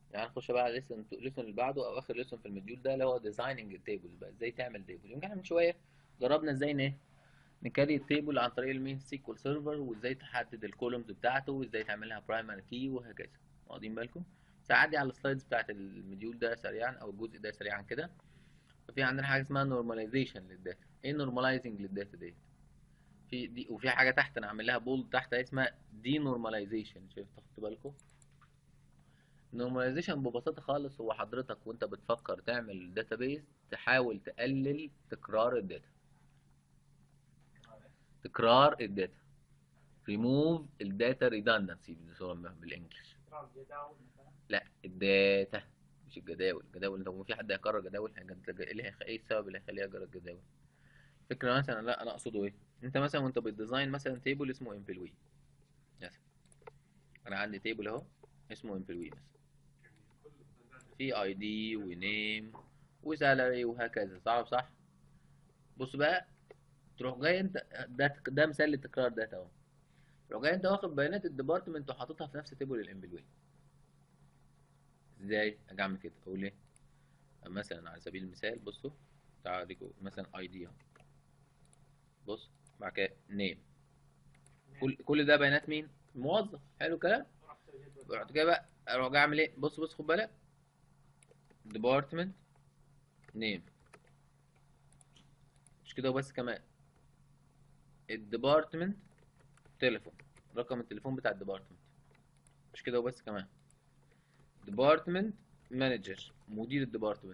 يعني نخش بقى على ليسن ليسن اللي بعده او اخر ليسن في المديول ده اللي هو ديزايننج التيبلز بقى ازاي تعمل تيبل يمكن احنا من شويه جربنا ازاي ايه نكري التيبل عن طريق المين سيكوال سيرفر وازاي تحدد الكولومز بتاعته وازاي تعملها برايمري كي وهكذا واخدين بالكم ساعدي على السلايدز بتاعت المديول ده سريعا او الجزء ده سريعا كده ففي عندنا حاجه اسمها نورماليزيشن للداتا ايه نورماليزنج للداتا ديت في دي وفي حاجه تحت انا عامل لها بولد تحت اسمها دي نورماليزيشن شايف تاخدوا بالكم نورماليزيشن ببساطه خالص هو حضرتك وانت بتفكر تعمل داتابيز تحاول تقلل تكرار الداتا تكرار الداتا ريموف الداتا ريدندنسي بنسموها بالانجلش لا الداتا مش الجداول الجداول لو في حد هيكرر جداول هيجد- ايه اللي هيخ- ايه السبب اللي هيخليه يجرى الجداول فكرة مثلا لا انا اقصده ايه انت مثلا وانت بتديزاين مثلا تيبل اسمه امبلوي مثلا انا عندي تيبل اهو اسمه امبلوي مثلا في اي دي ونيم وسالري وهكذا صح صح بص بقى تروح جاي انت ده ده مثال لتكرار داتا اهو تروح جاي انت واخد بيانات الديبارتمنت وحاططها في نفس تيبل الامبلوي ازاي اجي اعمل كده اقول ايه مثلا على سبيل المثال بصوا تعالوا اوريكم مثلا اي دي اهو بص بعد كده نيم كل كل ده بيانات مين الموظف حلو الكلام بعد كده بقى اروح جاي اعمل ايه بص بص خد بالك ديبارتمنت نيم مش كده وبس كمان الديبارتمنت تليفون رقم التليفون بتاع الديبارتمنت مش كده وبس كمان ديبارتمنت مانجر مدير الديبارتمنت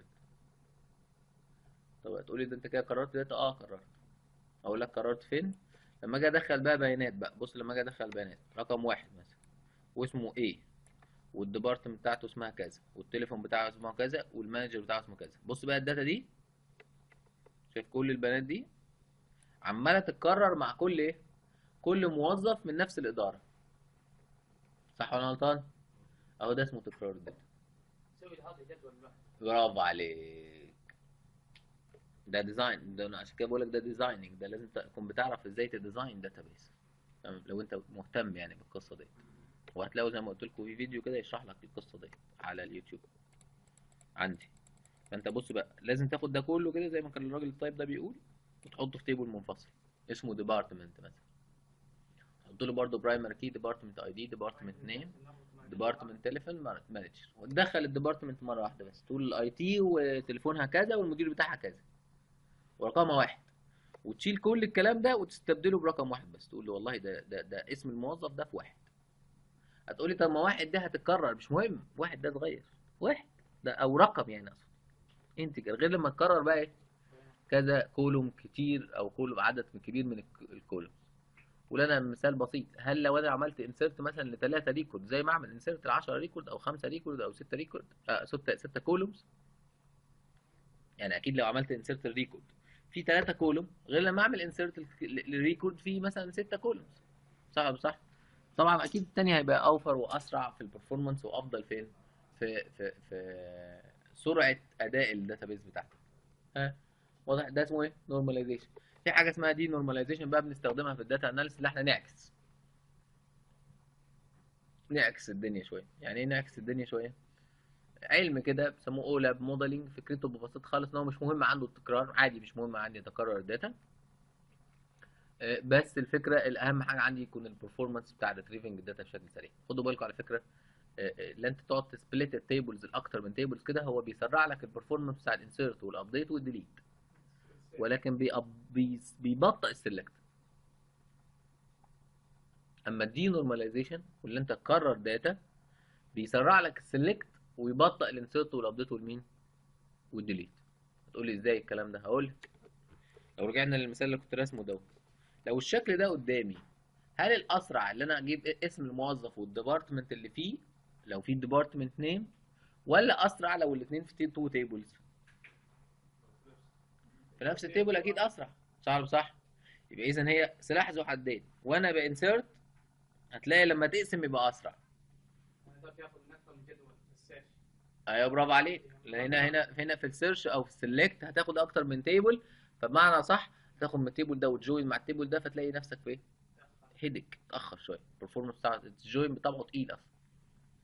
طب هتقولي ده انت كده قررت داتا اه قررت اقول لك قررت فين لما اجي ادخل بقى بيانات بقى بص لما اجي ادخل بيانات رقم واحد مثلا واسمه ايه والديبارتمنت بتاعته اسمها كذا والتليفون بتاعه اسمه كذا والمانجر بتاعه اسمه كذا بص بقى الداتا دي شايف كل البيانات دي عماله تتكرر مع كل ايه كل موظف من نفس الاداره صح ولا أنا غلطان اهو ده اسمه تكرار الداتا سوي هذا جدول لوحده برافو عليك ده ديزاين ده أنا عشان كده بقول لك ده ديزايننج ده لازم تكون بتعرف ازاي تديزاين داتابيس تمام لو انت مهتم يعني بالقصه دي وهتلاقوا زي ما قلت لكم في فيديو كده يشرح لك القصه دي على اليوتيوب عندي فانت بص بقى لازم تاخد ده كله كده زي ما كان الراجل الطيب ده بيقول وتحطه في تيبل منفصل اسمه ديبارتمنت مثلا تحط له برضه برايمري كي ديبارتمنت اي دي ديبارتمنت نيم ديبارتمنت تليفون مانجر وتدخل الديبارتمنت مره واحده بس تقول الاي تي وتليفونها كذا والمدير بتاعها كذا ورقمها واحد وتشيل كل الكلام ده وتستبدله برقم واحد بس تقول له والله ده ده ده اسم الموظف ده في واحد هتقولي طب ما واحد ده هتتكرر مش مهم واحد ده اتغير واحد ده او رقم يعني اقصد انتجر غير لما تكرر بقى ايه كذا كولوم كتير او كولوم عدد كبير من الك- الكولوم ولنا مثال بسيط هل لو انا عملت انسيرت مثلا لثلاثه ريكورد زي ما اعمل انسيرت ل 10 ريكورد او 5 ريكورد او 6 ريكورد آه 6 6 كولومز يعني اكيد لو عملت انسيرت الريكورد في 3 كولوم غير لما اعمل انسيرت للريكورد في مثلا 6 كولومز صح ولا صح طبعا اكيد التاني هيبقى اوفر واسرع في البرفورمانس وافضل فين في في في سرعه اداء الداتابيز بتاعتك ها واضح ده اسمه ايه نورماليزيشن في حاجه اسمها دي نورماليزيشن بقى بنستخدمها في الداتا اناليسيس اللي احنا نعكس نعكس الدنيا شويه يعني ايه نعكس الدنيا شويه علم كده بيسموه اولاب موديلنج فكرته ببساطه خالص ان هو مش مهم عنده التكرار عادي مش مهم عندي يتكرر الداتا آه، بس الفكره الاهم حاجه عندي يكون البرفورمانس بتاع ريتريفنج الداتا بشكل سريع خدوا بالكم على فكره آه، آه، لا انت تقعد تسبليت التيبلز الاكتر من تيبلز كده هو بيسرع لك البرفورمانس بتاع الانسيرت والابديت والديليت ولكن بيأب- بيس- بيبطئ السلكت اما الدي نورماليزيشن واللي انت تكرر داتا بيسرع لك السلكت ويبطئ الانسيرت والابديت والمين والديليت هتقول لي ازاي الكلام ده هقول لك لو رجعنا للمثال اللي كنت راسمه دوت لو الشكل ده قدامي هل الاسرع اللي انا اجيب اسم الموظف والديبارتمنت اللي فيه لو في ديبارتمنت نيم ولا اسرع لو الاثنين في تو تيبلز في نفس التيبل اكيد اسرع صح ولا صح يبقى اذا هي سلاح ذو حدين وانا بانسيرت هتلاقي لما تقسم يبقى اسرع يعني ده بياخد من اكثر من جدول السيرش ايوه برافو عليك لان هنا هنا هنا في السيرش او في السلكت هتاخد اكتر من تيبل فبمعنى صح تاخد من التيبل ده وتجوين مع التيبل ده فتلاقي نفسك في ايه هيدك اتاخر شويه البرفورمانس بتاع الجوين بطبعه تقيل اصلا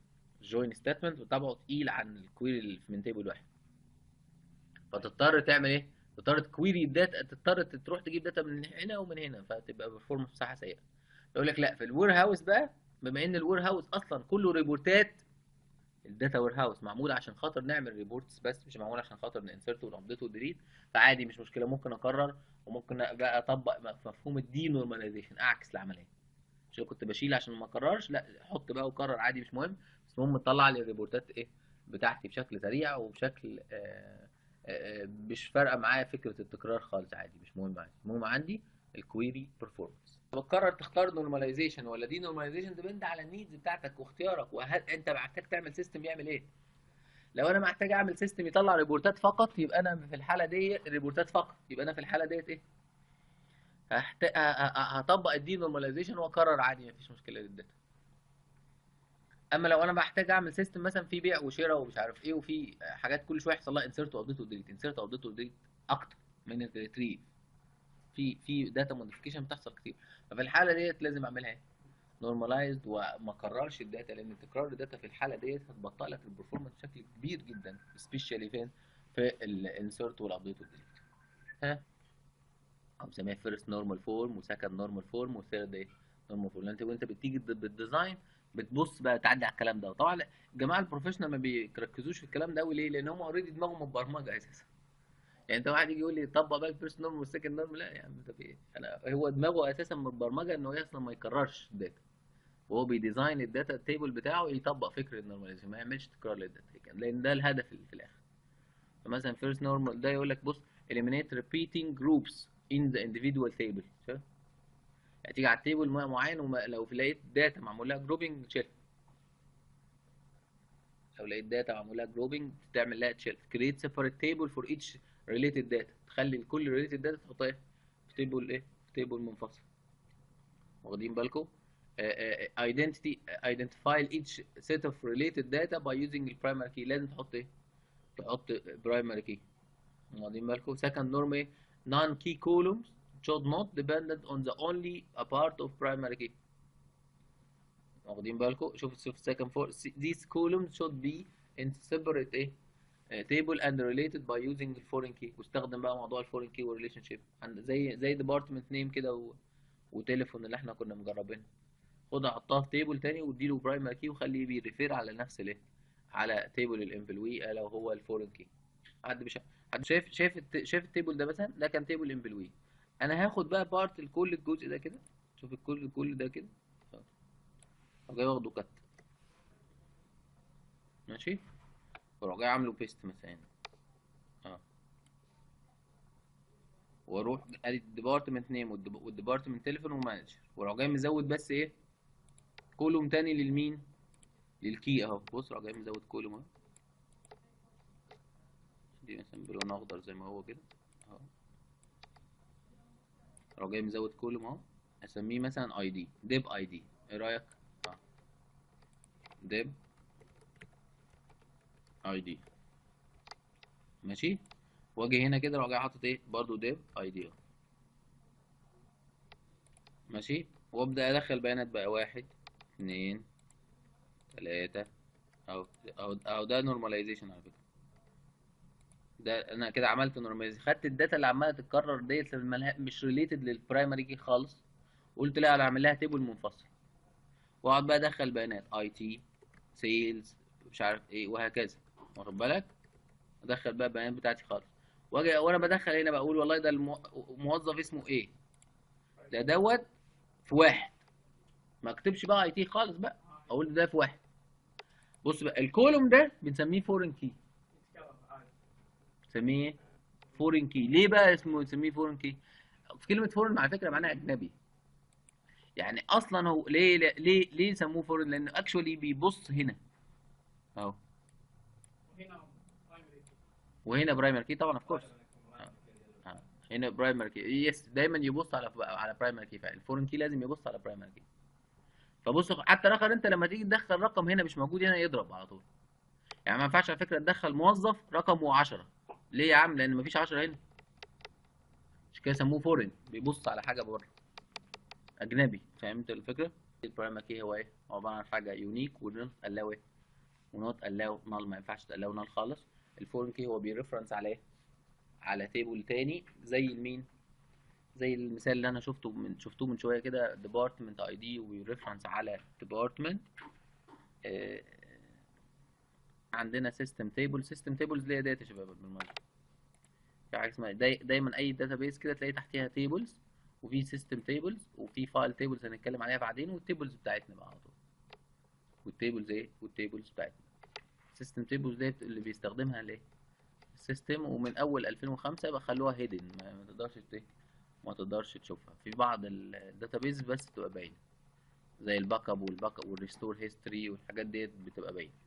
جوين ستيتمنت وطبعه تقيل عن الكويري اللي من تيبل واحد فتضطر تعمل ايه تضطر تكويري الداتا تضطر تروح تجيب داتا من هنا ومن هنا فتبقى برفورمانس بتاعها سيئه يقول لك لا في الوير هاوس بقى بما ان الوير هاوس اصلا كله ريبورتات الداتا وير هاوس معمول عشان خاطر نعمل ريبورتس بس مش معمول عشان خاطر ننسرت ونابديت وديليت فعادي مش مشكله ممكن اكرر وممكن بقى اطبق مفهوم الدي نورماليزيشن اعكس العمليه مش أنا كنت بشيل عشان ما اكررش لا حط بقى وكرر عادي مش مهم بس المهم تطلع لي الريبورتات ايه بتاعتي بشكل سريع وبشكل آه آه مش فارقه معايا فكره التكرار خالص عادي مش مهم عندي المهم عندي الكويري بيرفورمانس بتقرر تختار نورماليزيشن ولا دي نورماليزيشن ديبند على النيدز بتاعتك واختيارك وهل انت محتاج تعمل سيستم يعمل ايه لو انا محتاج اعمل سيستم يطلع ريبورتات فقط يبقى انا في الحاله دي ريبورتات فقط يبقى انا في الحاله ديت ايه هحت... ه- ه- هطبق الدي نورماليزيشن واكرر عادي مفيش مشكله للداتا اما لو انا محتاج اعمل سيستم مثلا فيه بيع وشراء ومش عارف ايه وفي حاجات كل شويه يحصل لها انسيرت وابديت وديليت انسيرت وابديت وديليت اكتر من الريتريف في في داتا موديفيكيشن بتحصل كتير ففي الحاله ديت لازم اعملها ايه نورماليزد وما اكررش الداتا لان تكرار الداتا في الحاله ديت هتبطئ لك البرفورمانس بشكل كبير جدا سبيشالي فين في الانسيرت والابديت والديليت ها او بنسميها فيرست نورمال فورم وسكند نورمال فورم وثيرد ايه نورمال فورم انت وانت بتيجي ب- بالديزاين بتبص بقى تعدي على الكلام ده وطبعا الجماعه البروفيشنال ما بيركزوش في الكلام ده قوي ليه لان هم اوريدي دماغهم متبرمجه اساسا يعني انت واحد يجي يقول لي طبق بقى الفيرست نورم والسكند نورم لا يا عم ده في ايه انا هو دماغه اساسا متبرمجه انه اصلا ما يكررش الداتا وهو بيديزاين الداتا تيبل بتاعه يطبق فكره النورماليزيشن ما يعملش تكرار للداتا لان ده الهدف اللي في الاخر فمثلا فيرست نورمال ده يقول لك بص eliminate repeating groups in the individual table شايف يعني تيجي على التيبل معين ولو لقيت داتا معمول لها جروبنج تشيل لو لقيت داتا معمول لها جروبنج تعمل لها تشيل create separate table for each related data تخلي كل related data تحطها ايه في تيبل ايه في تيبل منفصل واخدين بالكم آه، آه، identity identify each set of related data by using the primary key لازم تحط ايه تحط primary key واخدين بالكم second norm ايه non key columns should not dependent on the only a part of primary key واخدين بالكم شوف شوف second for these columns should be in separate ايه آه، table and related by using the foreign key واستخدم بقى موضوع الفورين كي والريليشن شيب زي زي department name كده و... وتليفون اللي احنا كنا مجربينه خدها حطها في تيبل تاني واديله برايمري كي وخليه بيريفير على نفس الايه على تيبل الامبلوي لو هو الفورين كي حد مش حد شايف شايف الت... شايف التيبل ده مثلا ده كان تيبل امبلوي انا هاخد بقى بارت الكل الجزء ده كده شوف الكل الكل ده كده أهو. جاي واخده كت ماشي واروح جاي عامله بيست مثلا هنا. اه واروح ادي الديبارتمنت نيم والديبارتمنت تليفون ومانجر واروح جاي مزود بس ايه كولوم تاني للمين للكي اهو بص راح جاي مزود كولوم اهو دي مثلا بلون اخضر زي ما هو كده اهو راح جاي مزود كولوم اهو اسميه مثلا اي دي ديب اي دي ايه رايك اه ديب اي دي ماشي واجي هنا كده اروح جاي حاطط ايه برضو ديب اي دي ماشي وابدا ادخل بيانات بقى واحد اتنين تلاتة اهو اهو اهو ده نورماليزيشن على فكرة ده انا كده عملت نورماليزيشن خدت الداتا اللي عمالة تتكرر ديت اللي ملها- مش ريليتد للبرايمري كي خالص قلت لا انا هعمل لها تيبل منفصل واقعد بقى ادخل بيانات اي تي سيلز مش عارف ايه وهكذا واخد بالك ادخل بقى البيانات بتاعتي خالص واجي وانا بدخل هنا بقول والله ده الموظف اسمه ايه ده دوت في واحد ما اكتبش بقى اي تي خالص بقى اقول ده في واحد بص بقى الكولوم ده بنسميه فورين كي يتكرر عادي بنسميه فورين كي ليه بقى اسمه بنسميه فورين كي في كلمه فورين على فكره معناها اجنبي يعني اصلا هو ليه ليه ليه سموه فورين لانه اكشولي بيبص هنا اهو وهنا برايمري وهنا برايمري كي طبعا اوف كورس هنا برايمري كي يس دايما يبص على على برايمري كي فعلا الفورين كي لازم يبص على برايمري كي فبص حتى الاخر انت لما تيجي تدخل رقم هنا مش موجود هنا يضرب على طول يعني ما ينفعش على فكره تدخل موظف رقمه 10 ليه يا عم لان مفيش 10 هنا مش كده سموه فورين بيبص على حاجه بره اجنبي فهمت الفكره البرايمري كي هو ايه هو عباره عن حاجه يونيك ونون الاو ايه ونوت الاو نال ما ينفعش تالاو نال خالص الفورن كي هو بيرفرنس على ايه على تيبل تاني زي المين زي المثال اللي انا شفته من شفتوه من شويه كده ديبارتمنت اي دي ويرفرنس على ديبارتمنت عندنا سيستم تيبل سيستم تيبلز اللي هي داتا يا شباب بالمناسبه في حاجه اسمها داي دايما اي داتابيس كده تلاقي تحتيها تيبلز وفي سيستم تيبلز وفي فايل تيبلز هنتكلم عليها بعدين والتيبلز بتاعتنا بقى على طول والتيبلز ايه والتيبلز بتاعتنا السيستم تيبلز ديت اللي بيستخدمها ليه السيستم ومن اول 2005 بقى خلوها هيدن ما ما تقدرش ت- ما تقدرش تشوفها في بعض الداتابيز بس بتبقى باينه زي الباك اب والباك اب والريستور هيستوري والحاجات ديت بتبقى باينه